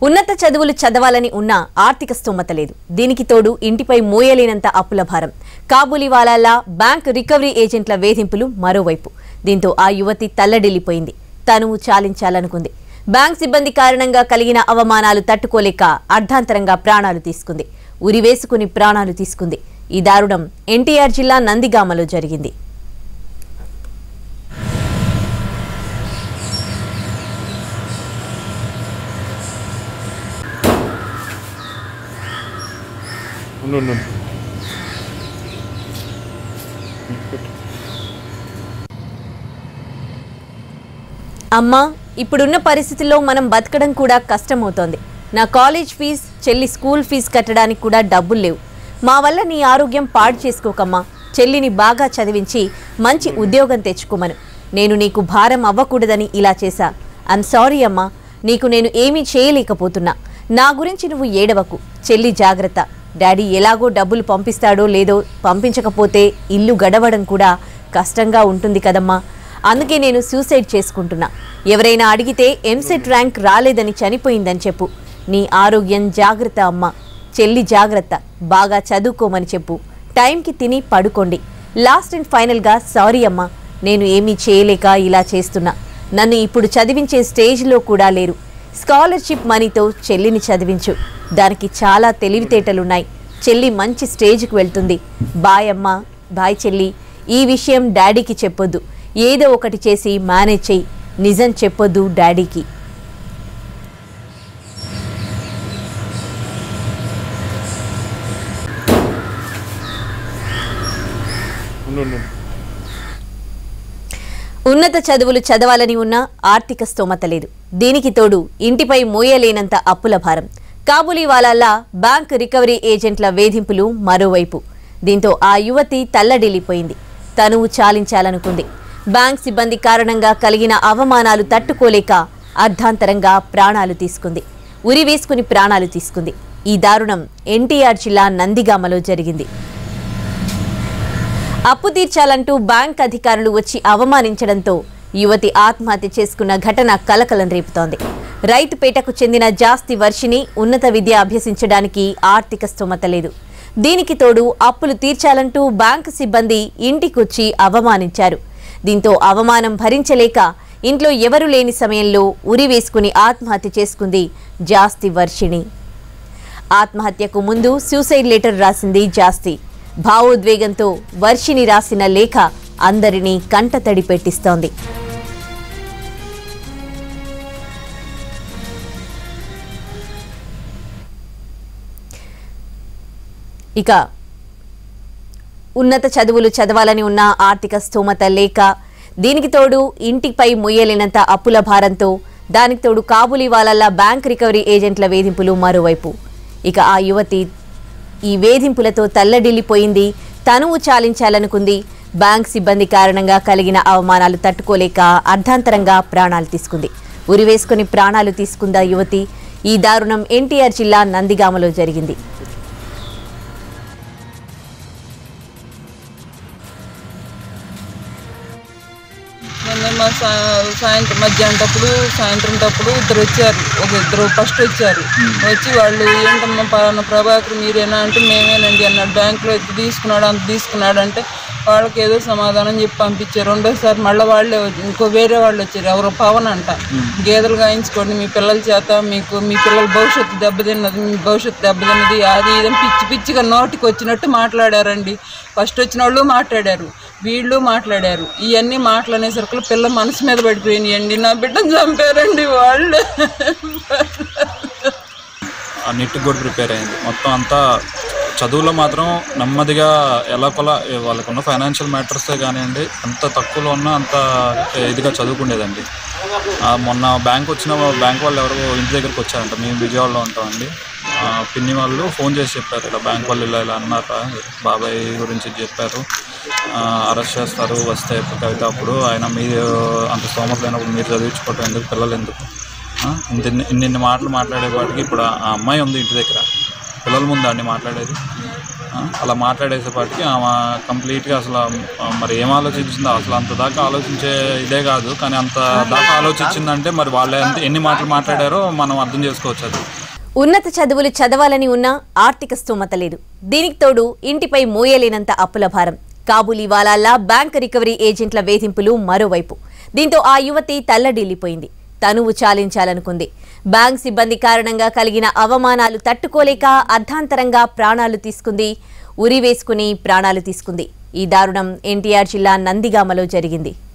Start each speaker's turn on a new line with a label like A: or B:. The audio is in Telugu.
A: ఉన్నత చదువులు చదవాలని ఉన్న ఆర్థిక స్తోమత లేదు దీనికి తోడు ఇంటిపై మోయలేనంత అప్పుల భారం కాబూలీవాలాలా బ్యాంక్ రికవరీ ఏజెంట్ల వేధింపులు మరోవైపు దీంతో ఆ యువతి తల్లడిల్లిపోయింది తనువు చాలించాలనుకుంది బ్యాంక్ సిబ్బంది కారణంగా కలిగిన అవమానాలు తట్టుకోలేక అర్ధాంతరంగా ప్రాణాలు తీసుకుంది ఉరివేసుకుని ప్రాణాలు తీసుకుంది ఈ దారుణం ఎన్టీఆర్ జిల్లా నందిగామలో జరిగింది
B: ఉండు ఉండు ఉండు.
A: అమ్మా ఇప్పుడున్న పరిస్థితుల్లో మనం బతకడం కూడా కష్టమవుతోంది నా కాలేజ్ ఫీజు చెల్లి స్కూల్ ఫీజు కట్టడానికి కూడా డబ్బులు లేవు మా వల్ల నీ ఆరోగ్యం పాడు చేసుకోకమ్మా చెల్లిని బాగా చదివించి మంచి ఉద్యోగం తెచ్చుకోమను నేను నీకు భారం అవ్వకూడదని ఇలా చేశా ఐమ్ సారీ అమ్మా నీకు నేను ఏమీ చేయలేకపోతున్నా నా గురించి నువ్వు ఏడవకు చెల్లి జాగ్రత్త డాడీ ఎలాగో డబ్బులు పంపిస్తాడో లేదో పంపించకపోతే ఇల్లు గడవడం కూడా కష్టంగా ఉంటుంది కదమ్మా అందుకే నేను సూసైడ్ చేసుకుంటున్నా ఎవరైనా అడిగితే ఎంసెట్ ర్యాంక్ రాలేదని చనిపోయిందని చెప్పు నీ ఆరోగ్యం జాగ్రత్త అమ్మా చెల్లి జాగ్రత్త బాగా చదువుకోమని చెప్పు టైంకి తిని పడుకోండి లాస్ట్ అండ్ ఫైనల్గా సారీ అమ్మా నేను ఏమీ చేయలేక ఇలా చేస్తున్నా నన్ను ఇప్పుడు చదివించే స్టేజ్లో కూడా లేరు స్కాలర్షిప్ మనీతో చెల్లిని చదివించు దానికి చాలా తెలివితేటలున్నాయి చెల్లి మంచి స్టేజ్కి వెళ్తుంది బాయ్ అమ్మా బాయ్ చెల్లి ఈ విషయం డాడీకి చెప్పొద్దు ఏదో ఒకటి చేసి మేనేజ్ చెయ్యి నిజం చెప్పొద్దు డాడీకి
B: ఉండు ఉండు ఉండు.
A: ఉన్నత చదువులు చదవాలని ఉన్న ఆర్థిక స్తోమత లేదు దీనికి తోడు ఇంటిపై మోయలేనంత అప్పుల భారం కాబూలీవాలాలా బ్యాంక్ రికవరీ ఏజెంట్ల వేధింపులు మరోవైపు దీంతో ఆ యువతి తల్లడిల్లిపోయింది తనువు చాలించాలనుకుంది బ్యాంక్ సిబ్బంది కారణంగా కలిగిన అవమానాలు తట్టుకోలేక అర్ధాంతరంగా ప్రాణాలు తీసుకుంది ఉరి వేసుకుని ప్రాణాలు తీసుకుంది ఈ దారుణం ఎన్టీఆర్ జిల్లా నందిగామలో జరిగింది అప్పు తీర్చాలంటూ బ్యాంక్ అధికారులు వచ్చి అవమానించడంతో యువతి ఆత్మహత్య చేసుకున్న ఘటన కలకలం రేపుతోంది రైతుపేటకు చెందిన జాస్తి వర్షిని ఉన్నత విద్య అభ్యసించడానికి ఆర్థిక స్తోమత లేదు దీనికి తోడు అప్పులు తీర్చాలంటూ బ్యాంకు సిబ్బంది ఇంటికొచ్చి అవమానించారు దీంతో అవమానం భరించలేక ఇంట్లో ఎవరు లేని సమయంలో ఉరి వేసుకుని ఆత్మహత్య చేసుకుంది జాస్తి వర్షిణి ఆత్మహత్యకు ముందు సూసైడ్ లెటర్ రాసింది జాస్తి భావోద్వేగంతో వర్షిని రాసిన లేఖ అందరినీ కంటతడి పెట్టిస్తోంది ఇక ఉన్నత చదువులు చదవాలని ఉన్న ఆర్థిక స్తోమత లేక దీనికి తోడు ఇంటిపై మొయ్యలేనంత అప్పుల భారంతో దానికి తోడు కాబూలీవాలాలా బ్యాంక్ రికవరీ ఏజెంట్ల వేధింపులు మరోవైపు ఇక ఆ యువతి ఈ వేధింపులతో తల్లడిల్లిపోయింది తనువు చాలించాలనుకుంది బ్యాంక్ సిబ్బంది కారణంగా కలిగిన అవమానాలు తట్టుకోలేక అర్ధాంతరంగా ప్రాణాలు తీసుకుంది ఉరివేసుకుని ప్రాణాలు తీసుకుందా యువతి ఈ దారుణం ఎన్టీఆర్ జిల్లా నందిగామలో జరిగింది
C: మొన్న మా సా- సాయంత్రం మధ్యాహ్నటప్పుడు సాయంత్రం టప్పుడు ఇద్దరు వచ్చారు ఒక ఇద్దరు ఫస్ట్ వచ్చారు వచ్చి వాళ్ళు ఏంటమ్మా పలానా ప్రభాకర్ మీరేనా అంటే మేమేనండి అన్నాడు బ్యాంకులో ఇది తీసుకున్నాడు అంత తీసుకున్నాడు అంటే వాళ్ళకి ఏదో సమాధానం చెప్పి పంపించారు రెండోసారి మళ్ళీ వాళ్ళే వచ్చి- ఇంకో వేరే వాళ్ళు వచ్చారు ఎవరో పవన్ అంట గేదెలు గాయించుకోండి మీ పిల్లల చేత మీకు మీ పిల్లల భవిష్యత్తు దెబ్బతిన్నది మీ భవిష్యత్తు దెబ్బతిన్నది అది ఇదని పిచ్చి పిచ్చిగా నోటికి వచ్చినట్టు మాట్లాడారండి ఫస్ట్ వచ్చిన వాళ్ళు మాట్లాడారు వీళ్ళు మాట్లాడారు ఇవన్నీ మాటలు అనేసరికి పిల్ల మనసు మీద పడిపోయినాయండి నా బిడ్డను చంపారండి వాళ్ళు
D: ఆ నెట్ కూడా ప్రిపేర్ అయింది మొత్తం అంతా చదువులో మాత్రం నెమ్మదిగా ఎలా కొలా వాళ్ళకున్న ఫైనాన్షియల్ మ్యాటర్సే కానివ్వండి ఎంత తక్కువలో ఉన్నా అంత ఇదిగా చదువుకునేదండి ఆ, మొన్న బ్యాంక్ వచ్చిన బ్యాంక్ వాళ్ళు ఎవరో ఇంటి దగ్గరికి వచ్చారంట మేము విజయవాడలో ఉంటామండి ఆ, పిన్ని వాళ్ళు ఫోన్ చేసి చెప్పారు ఇలా బ్యాంక్ వాళ్ళు ఇలా ఇలా అన్నారా బాబాయ్ గురించి చెప్పారు అరెస్ట్ చేస్తారు వస్తే కవిత అప్పుడు ఆయన మీరు అంత స్తోమత లేనప్పుడు మీరు చదివించుకోవటం ఎందుకు పిల్లలు ఎందుకు ఆ, ఇంత ఇన్ని ఇన్ని మాటలు మాట్లాడేవాడికి ఇప్పుడు ఆ అమ్మాయి ఉంది ఇంటి దగ్గర పిల్లల ముందు అండి మాట్లాడేది ఆ, అలా మాట్లాడేసేపాటికి ఆమె కంప్లీట్గా అసలు ఆ, మరి ఏం ఆలోచించిందో అసలు అంత దాకా ఆలోచించే ఇదే కాదు కానీ అంత దాకా ఆలోచించిందంటే మరి వాళ్ళు ఎంత ఎన్ని మాటలు మాట్లాడారో మనం అర్థం చేసుకోవచ్చు అది
A: ఉన్నత చదువులు చదవాలని ఉన్నా ఆర్థిక స్తోమత లేదు దీనికి తోడు ఇంటిపై మోయలేనంత అప్పుల భారం కాబూలీ వాలాల్లా బ్యాంక్ రికవరీ ఏజెంట్ల వేధింపులు మరోవైపు దీంతో ఆ యువతి తల్లడిల్లిపోయింది తనువు చాలించాలనుకుంది బ్యాంక్ సిబ్బంది కారణంగా కలిగిన అవమానాలు తట్టుకోలేక అర్ధాంతరంగా ప్రాణాలు తీసుకుంది ఉరి వేసుకుని ప్రాణాలు తీసుకుంది ఈ దారుణం ఎన్టీఆర్ జిల్లా నందిగామలో జరిగింది